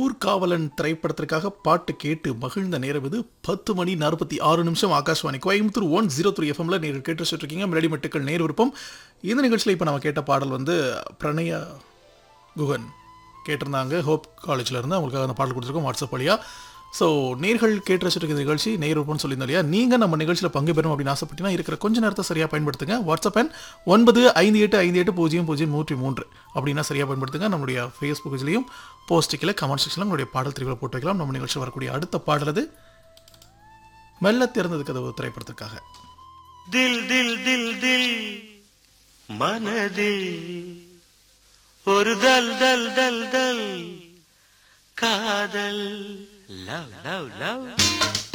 ஊர்காவலன் திரைப்படத்திற்காக பாட்டு கேட்டு மகிழ்ந்த நேரம் இது பத்து மணி நாற்பத்தி ஆறு நிமிஷம் Akashvani Coimbatore one zero three எஃப்எம்ல நேரில் கேட்டு வச்சுட்டு இருக்கீங்க மெலடி மெட்டுக்கள் நேர் விருப்பம் இந்த நிகழ்ச்சியில் இப்போ நம்ம கேட்ட பாடல் வந்து பிரணய குகன் கேட்டிருந்தாங்க ஹோப் காலேஜில் இருந்து அவங்களுக்காக அந்த பாடல் கொடுத்துருக்கோம் வாட்ஸ்அப் வழியா ஸோ நேர்கள் கேட்டு வச்சுட்டு இருக்க நிகழ்ச்சி நேர் விருப்பம்னு சொல்லியிருந்தோம் இல்லையா நீங்கள் நம்ம நிகழ்ச்சியில் பங்கு பெறும் அப்படின்னு ஆசைப்பட்டீங்கன்னா இருக்கிற கொஞ்ச நேரத்தை சரியாக பயன்படுத்துங்க வாட்ஸ்அப் எண் ஒன்பது ஐந்து எட்டு ஐந்து எட்டு பூஜ்ஜியம் பூஜ்ஜியம் நூற்றி மூன்று அப்படின்னா சரியாக பயன்படுத்துங்க நம்மளுடைய ஃபேஸ்புக் இதுலேயும் போஸ்ட்டுக்கில் கமெண்ட் செக்ஷனில் உங்களுடைய பாடல் தெரிவில் போட்டு வைக்கலாம் நம்ம நிகழ்ச்சியில் வரக்கூடிய அடுத்த பாடல் அது மெல்ல திறந்தது கதவு திரைப்படத்திற்காக தில் தில் தில் தில் மனதில் ஒரு தல் தல் தல் தல் காதல் லவ் லவ் லவ்